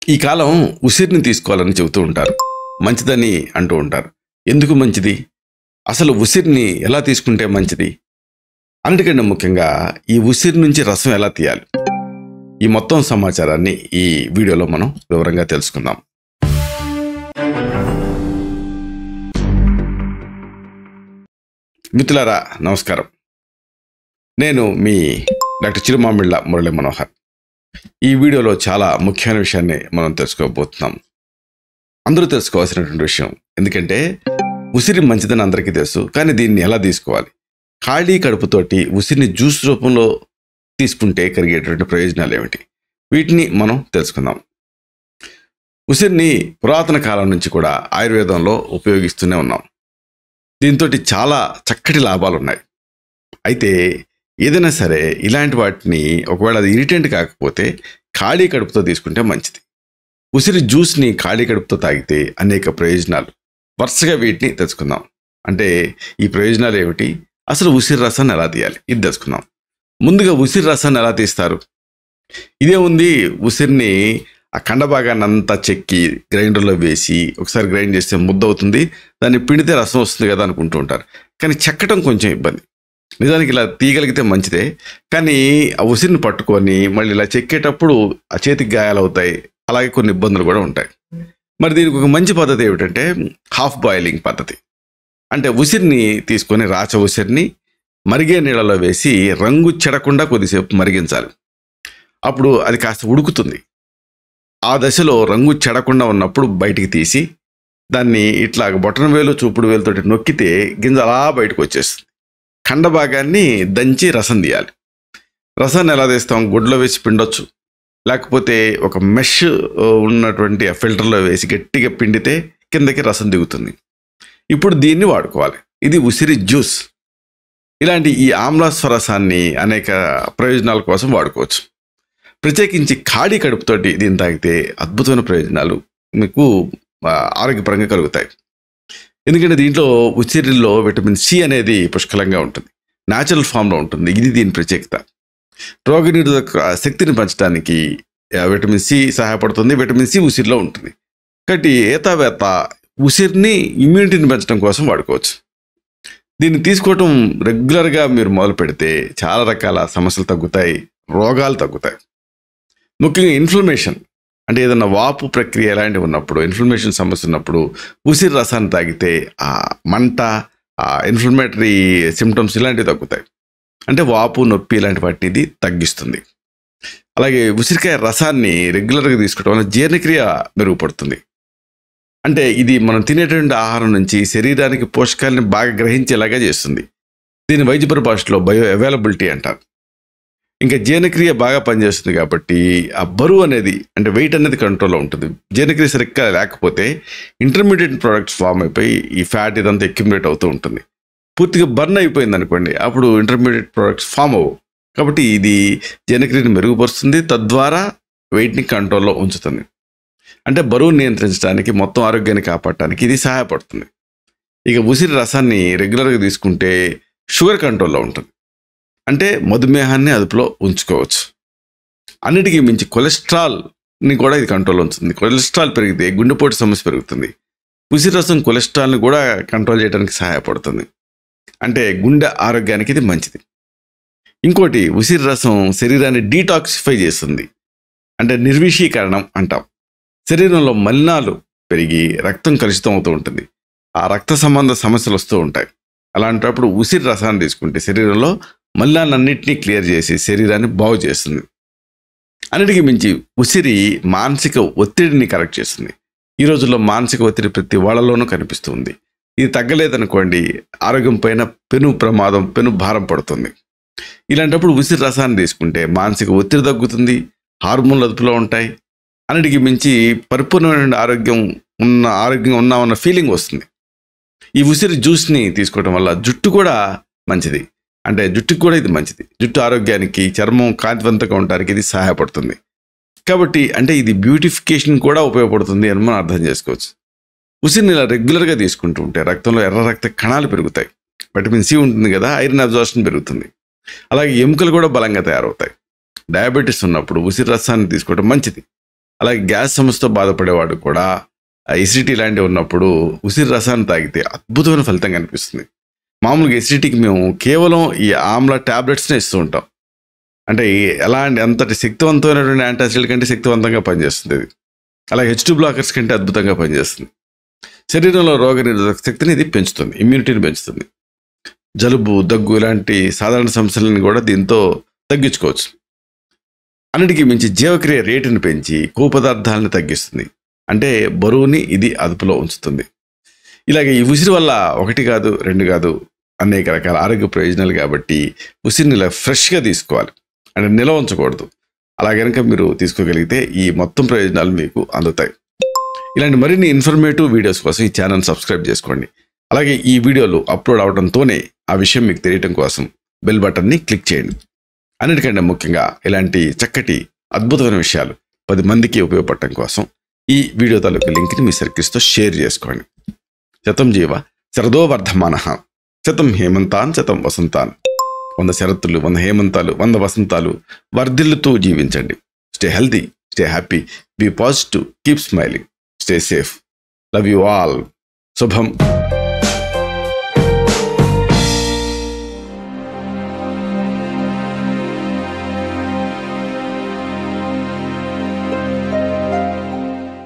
ఈ కాలం ఉసిరిని తీసుకోవాలని చెబుతూ ఉంటారు మంచిదని అంటూ ఉంటారు ఎందుకు మంచిది అసలు ఉసిరిని ఎలా తీసుకుంటే మంచిది అన్నిటికంటే ముఖ్యంగా ఈ ఉసిరి నుంచి రసం ఎలా తీయాలి ఈ మొత్తం సమాచారాన్ని ఈ వీడియోలో మనం వివరంగా తెలుసుకుందాం మిత్రులారా నమస్కారం నేను మీ డాక్టర్ చిరుమామిళ్ళ మురళి మనోహర్ ఈ వీడియోలో చాలా ముఖ్యమైన విషయాన్ని మనం తెలుసుకోబోతున్నాం అందరూ తెలుసుకోవాల్సినటువంటి విషయం ఎందుకంటే ఉసిరి మంచిదని అందరికీ తెలుసు కానీ దీన్ని ఎలా తీసుకోవాలి ఖాళీ కడుపుతోటి ఉసిరిని జ్యూస్ రూపంలో తీసుకుంటే కలిగేటువంటి ప్రయోజనాలు ఏమిటి వీటిని మనం తెలుసుకుందాం ఉసిరిని పురాతన కాలం నుంచి కూడా ఆయుర్వేదంలో ఉపయోగిస్తూనే ఉన్నాం దీంతో చాలా చక్కటి లాభాలు ఉన్నాయి అయితే ఏదైనా సరే ఇలాంటి వాటిని ఒకవేళ అది ఇరిటెంట్ కాకపోతే ఖాళీ కడుపుతో తీసుకుంటే మంచిది ఉసిరి జ్యూస్ని ఖాళీ కడుపుతో తాగితే అనేక ప్రయోజనాలు వరుసగా వీటిని తెలుసుకుందాం అంటే ఈ ప్రయోజనాలు ఏమిటి అసలు ఉసిరి రసాన్ని ఎలా తీయాలి ఇది తెలుసుకుందాం ముందుగా ఉసిరి రసాన్ని ఎలా తీస్తారు ఇదే ఉంది ఉసిరిని ఆ కండ భాగాన్ని అంతా చెక్కి గ్రైండర్లో వేసి ఒకసారి గ్రైండ్ చేస్తే ముద్ద అవుతుంది దాన్ని పిండితే రసం వస్తుంది కదా అనుకుంటూ ఉంటారు కానీ చెక్కటం కొంచెం ఇబ్బంది నిజానికి ఇలా తీయగలిగితే మంచిదే కానీ ఆ ఉసిరిని పట్టుకొని మళ్ళీ ఇలా చెక్కేటప్పుడు ఆ చేతికి గాయాలు అవుతాయి అలాగే కొన్ని ఇబ్బందులు కూడా ఉంటాయి మరి దీనికి ఒక మంచి పద్ధతి ఏమిటంటే హాఫ్ బాయిలింగ్ పద్ధతి అంటే ఉసిరిని తీసుకొని రాచ ఉసిరిని మరిగే నీళ్ళలో వేసి రంగు చెడకుండా కొద్దిసేపు మరిగించాలి అప్పుడు అది కాస్త ఉడుకుతుంది ఆ దశలో రంగు చెడకుండా ఉన్నప్పుడు బయటికి తీసి దాన్ని ఇట్లా బొటన వేలు చూపుడు వేలుతోటి నొక్కితే గింజ అలా బయటకు వచ్చేస్తుంది కండ భాగాన్ని దంచి రసం తీయాలి రసాన్ని ఎలా తీస్తాం గుడ్లో వేసి పిండొచ్చు లేకపోతే ఒక మెష్ ఉన్నటువంటి ఆ ఫిల్టర్లో వేసి గట్టిగా పిండితే కిందకి రసం దిగుతుంది ఇప్పుడు దీన్ని వాడుకోవాలి ఇది ఉసిరి జ్యూస్ ఇలాంటి ఈ ఆమ్లాస్వ రసాన్ని అనేక ప్రయోజనాల కోసం వాడుకోవచ్చు ప్రత్యేకించి ఖాళీ కడుపుతోటి దీన్ని తాగితే అద్భుతమైన ప్రయోజనాలు మీకు ఆ, ఆరోగ్యపరంగా కలుగుతాయి ఎందుకంటే దీంట్లో ఉసిరిలో విటమిన్ సి అనేది పుష్కలంగా ఉంటుంది న్యాచురల్ ఫామ్లో ఉంటుంది ఇది దీని ప్రత్యేకత రోగనిరోధక శక్తిని పెంచడానికి ఆ, విటమిన్ సి సహాయపడుతుంది విటమిన్ సి ఉసిరిలో ఉంటుంది కాబట్టి ఏతావేత ఉసిరిని ఇమ్యూనిటీని పెంచడం కోసం వాడుకోవచ్చు దీన్ని తీసుకోవటం రెగ్యులర్గా మీరు మొదలు పెడితే చాలా రకాల సమస్యలు తగ్గుతాయి రోగాలు తగ్గుతాయి ముఖ్యంగా ఇన్ఫ్లమేషన్ అంటే ఏదైనా వాపు ప్రక్రియ ఎలాంటివి ఉన్నప్పుడు ఇన్ఫ్లమేషన్ సమస్య ఉన్నప్పుడు ఉసిరి రసాన్ని తాగితే ఆ మంట ఆ ఇన్ఫ్లమేటరీ సిమ్టమ్స్ ఇలాంటివి తగ్గుతాయి అంటే వాపు నొప్పి ఇలాంటి వాటిని ఇది తగ్గిస్తుంది అలాగే ఉసిరికాయ రసాన్ని రెగ్యులర్గా తీసుకోవడం వల్ల జీర్ణక్రియ మెరుగుపడుతుంది అంటే ఇది మనం తినేటువంటి ఆహారం నుంచి శరీరానికి పోషకాలని బాగా గ్రహించేలాగా చేస్తుంది దీని వైద్య పరిభాషలో బయో అవైలబిలిటీ అంటారు ఇంకా జీర్ణక్రియ బాగా పనిచేస్తుంది కాబట్టి ఆ బరువు అనేది అంటే వెయిట్ అనేది కంట్రోల్లో ఉంటుంది జీర్ణక్రియ సరిగ్గా లేకపోతే ఇంటర్మీడియట్ ప్రొడక్ట్స్ ఫామ్ అయిపోయి ఈ ఫ్యాట్ ఇదంతా అక్యుములేట్ అవుతూ ఉంటుంది పూర్తిగా బర్న్ అయిపోయింది అనుకోండి అప్పుడు ఇంటర్మీడియట్ ప్రొడక్ట్స్ ఫామ్ అవ్వవు కాబట్టి ఇది జీర్ణక్రియని మెరుగుపరుస్తుంది తద్వారా వెయిట్ని కంట్రోల్లో ఉంచుతుంది అంటే బరువు నియంత్రించడానికి మొత్తం ఆరోగ్యాన్ని కాపాడటానికి ఇది సహాయపడుతుంది ఇక ఉసిరి రసాన్ని రెగ్యులర్గా తీసుకుంటే షుగర్ కంట్రోల్లో ఉంటుంది అంటే మధుమేహాన్ని అదుపులో ఉంచుకోవచ్చు అన్నిటికీ మించి కొలెస్ట్రాల్ని కూడా ఇది కంట్రోల్ ఉంచుతుంది కొలెస్ట్రాల్ పెరిగితే గుండెపోటు సమస్య పెరుగుతుంది ఉసిరి రసం కొలెస్ట్రాల్ని కూడా కంట్రోల్ చేయడానికి సహాయపడుతుంది అంటే గుండె ఆరోగ్యానికి ఇది మంచిది ఇంకోటి ఉసిరి రసం శరీరాన్ని డీటాక్సిఫై చేస్తుంది అంటే నిర్విషీకరణం అంటాం శరీరంలో మలినాలు పెరిగి రక్తం కలుషితం అవుతూ ఉంటుంది ఆ రక్త సంబంధ సమస్యలు వస్తూ ఉంటాయి అలాంటప్పుడు ఉసిరి రసాన్ని తీసుకుంటే శరీరంలో మలినాలన్నింటినీ క్లియర్ చేసి శరీరాన్ని బాగు చేస్తుంది అన్నిటికీ మించి ఉసిరి మానసిక ఒత్తిడిని కరెక్ట్ చేస్తుంది ఈ రోజుల్లో మానసిక ఒత్తిడి ప్రతి వాళ్ళలోనూ కనిపిస్తుంది ఇది తగ్గలేదనుకోండి ఆరోగ్యం పైన పెను ప్రమాదం పెను భారం పడుతుంది ఇలాంటప్పుడు ఉసిరి రసాన్ని తీసుకుంటే మానసిక ఒత్తిడి తగ్గుతుంది హార్మోన్లు అదుపులో ఉంటాయి అన్నిటికీ మించి పరిపూర్ణమైన ఆరోగ్యం ఉన్న ఆరోగ్యం ఉన్నామన్న ఫీలింగ్ వస్తుంది ఈ ఉసిరి జ్యూస్ని తీసుకోవడం వల్ల జుట్టు కూడా మంచిది అంటే జుట్టుకు కూడా ఇది మంచిది జుట్టు ఆరోగ్యానికి చర్మం కాంతివంతంగా ఉండడానికి ఇది సహాయపడుతుంది కాబట్టి అంటే ఇది బ్యూటిఫికేషన్ కూడా ఉపయోగపడుతుంది అని మనం అర్థం చేసుకోవచ్చు ఉసిరిని ఇలా రెగ్యులర్గా తీసుకుంటూ ఉంటే రక్తంలో ఎర్ర రక్త కణాలు పెరుగుతాయి విటమిన్ సి ఉంటుంది కదా ఐరన్ అబ్జార్షన్ పెరుగుతుంది అలాగే ఎముకలు కూడా బలంగా తయారవుతాయి డయాబెటీస్ ఉన్నప్పుడు ఉసిరి రసాన్ని తీసుకోవడం మంచిది అలాగే గ్యాస్ సమస్యతో బాధపడేవాడు కూడా ఎసిడిటీ లాంటివి ఉన్నప్పుడు ఉసిరి రసాన్ని తాగితే అద్భుతమైన ఫలితం కనిపిస్తుంది మామూలుగా ఎసిడిటీకి మేము కేవలం ఈ ఆమ్ల ట్యాబ్లెట్స్నే ఇస్తూ ఉంటాం అంటే ఈ ఎలాంటి అంతటి శక్తివంతమైనటువంటి యాంటాసిడ్ కంటే శక్తివంతంగా పనిచేస్తుంది ఇది అలాగే హెచ్ టూ బ్లాకర్స్ కంటే అద్భుతంగా పనిచేస్తుంది శరీరంలో రోగ నిరోధక శక్తిని ఇది పెంచుతుంది ఇమ్యూనిటీని పెంచుతుంది జలుబు దగ్గు ఇలాంటి సాధారణ సమస్యలను కూడా దీంతో తగ్గించుకోవచ్చు అన్నిటికీ మించి జీవక్రియ రేటుని పెంచి కొవ్వు పదార్థాలను తగ్గిస్తుంది అంటే బరువుని ఇది అదుపులో ఉంచుతుంది ఇలాగే ఈ ఉసిరి వల్ల ఒకటి కాదు రెండు కాదు అనేక రకాల ఆరోగ్య ప్రయోజనాలు కాబట్టి ఉసిరిని ఇలా ఫ్రెష్గా తీసుకోవాలి అంటే నిల్వ ఉంచకూడదు అలా కనుక మీరు తీసుకోగలిగితే ఈ మొత్తం ప్రయోజనాలు మీకు అందుతాయి ఇలాంటి మరిన్ని ఇన్ఫర్మేటివ్ వీడియోస్ కోసం ఈ ఛానల్ సబ్స్క్రైబ్ చేసుకోండి అలాగే ఈ వీడియోలు అప్లోడ్ అవడంతోనే ఆ విషయం మీకు తెలియటం కోసం బెల్ బటన్ని క్లిక్ చేయండి అన్నిటికంటే ముఖ్యంగా ఇలాంటి చక్కటి అద్భుతమైన విషయాలు పది మందికి ఉపయోగపడటం కోసం ఈ వీడియో తాలూకు లింక్ని మీ సర్కిల్స్తో షేర్ చేసుకోండి శతం జీవ శరదో వర్ధమాన శతం హేమంతాన్ శతం వసంతాన్ వంద శరత్తులు వంద హేమంతాలు వంద వసంతాలు వర్ధిల్లుతూ జీవించండి stay healthy stay happy be positive keep smiling stay safe love you all శుభం